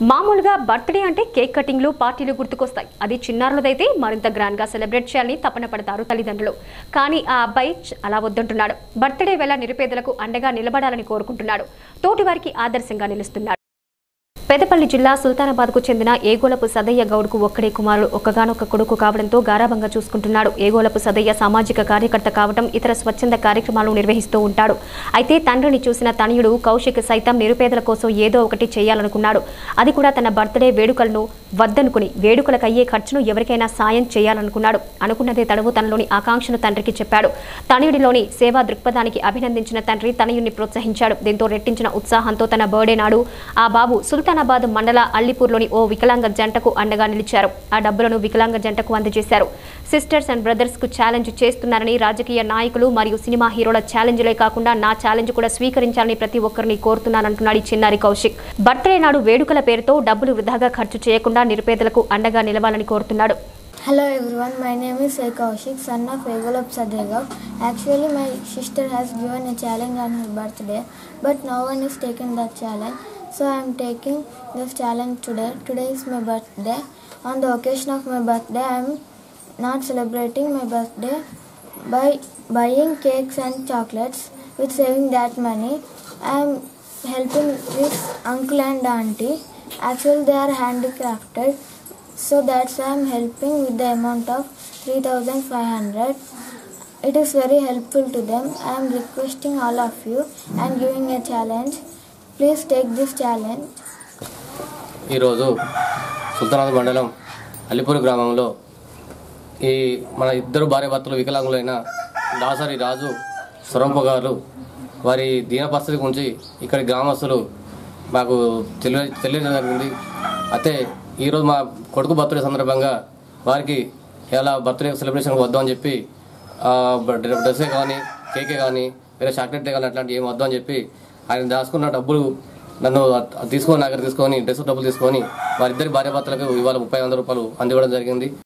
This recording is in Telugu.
మామూలుగా బర్త్డే అంటే కేక్ కటింగ్లు పార్టీలు గుర్తుకొస్తాయి అది చిన్నారులదైతే మరింత గ్రాండ్ గా సెలబ్రేట్ చేయాలని తపన పడతారు తల్లిదండ్రులు కానీ ఆ అబ్బాయి చ్- అలా వద్దంటున్నాడు బర్త్డే వేళ నిరుపేదలకు అండగా నిలబడాలని కోరుకుంటున్నాడు తోటి వారికి ఆదర్శంగా నిలుస్తున్నాడు పెదపల్లి జిల్లా సుల్తానాబాద్కు చెందిన ఏగోలపు సదయ్య గౌడ్కు ఒక్కడే కుమారుడు ఒక్కగానొక్క కొడుకు కావడంతో గారాబంగా చూసుకుంటున్నాడు ఏగోలపు సదయ్య సామాజిక కార్యకర్త కావడం ఇతర స్వచ్ఛంద కార్యక్రమాలు నిర్వహిస్తూ ఉంటాడు అయితే తండ్రిని చూసిన తనయుడు కౌశిక్ సైతం నిరుపేదల కోసం ఏదో ఒకటి చేయాలనుకున్నాడు అది కూడా తన బర్త్డే వేడుకలను వద్దనుకుని వేడుకలకు అయ్యే ఖర్చును ఎవరికైనా సాయం చేయాలనుకున్నాడు అనుకున్నదే తడవు తనలోని ఆకాంక్షను తండ్రికి చెప్పాడు తనయుడిలోని సేవా దృక్పథానికి అభినందించిన తండ్రి తనయుడిని ప్రోత్సహించాడు దీంతో రెట్టించిన ఉత్సాహంతో తన బర్త్డే నాడు ఆ బాబు సుల్తానాబాద్ మండల అల్లిపూర్లోని ఓ వికలాంగ జంటకు అండగా నిలిచారు ఆ డబ్బులను వికలాంగ జంటకు అందజేశారు సిస్టర్స్ అండ్ బ్రదర్స్ కు ఛాలెంజ్ చేస్తున్నారని రాజకీయ నాయకులు మరియు సినిమా హీరోల ఛాలెంజ్లే కాకుండా నా ఛాలెంజ్ కూడా స్వీకరించాలని ప్రతి ఒక్కరిని కోరుతున్నానంటున్నాడు ఈ చిన్నారి కౌశిక్ బర్త్డే నాడు వేడుకల పేరుతో డబ్బులు వృధాగా ఖర్చు చేయకుండా నిరుపేదలకు అండగా నిలవాలని కోరుతున్నాడు Hello everyone, my name is Sai Kaushik, son of Egolap Sadegov. Actually, my sister has given a challenge on her birthday, but no one is taking that challenge. So I am taking this challenge today. Today is my birthday. On the occasion of my birthday, I am not celebrating my birthday by buying cakes and chocolates. With saving that money, I am helping this uncle and auntie. Actually, they are handicrafted. So that's why I'm helping with the amount of 3500. It is very helpful to them. I am requesting all of you and giving a challenge. Please take this challenge. ఈరోజు సుల్తానాబాద్ మండలం అలిపూర్ గ్రామంలో ఈ మన ఇద్దరు భార్యాభర్తలు వికలాంగులైన దాసరి రాజు స్వరంప గారు వారి దీన పరిస్థితి గురించి ఇక్కడి గ్రామస్తులు మాకు తెలియ తెలియజేయడం జరిగింది అయితే ఈరోజు మా కొడుకు బర్త్డే సందర్భంగా వారికి ఎలా బర్త్డే సెలబ్రేషన్ వద్దాం అని చెప్పి ఆ, డ్రెస్సే కానీ కేకే కానీ వేరే చాక్లెట్ కానీ అట్లాంటివి ఏం వద్దాం అని చెప్పి ఆయన దాచుకున్న డబ్బులు నన్ను తీసుకొని నా దగ్గర తీసుకొని డ్రెస్ డబ్బులు తీసుకొని వారిద్దరి భార్యాభర్తలకు ఇవాళ ముప్పై వందల రూపాయలు అందివ్వడం జరిగింది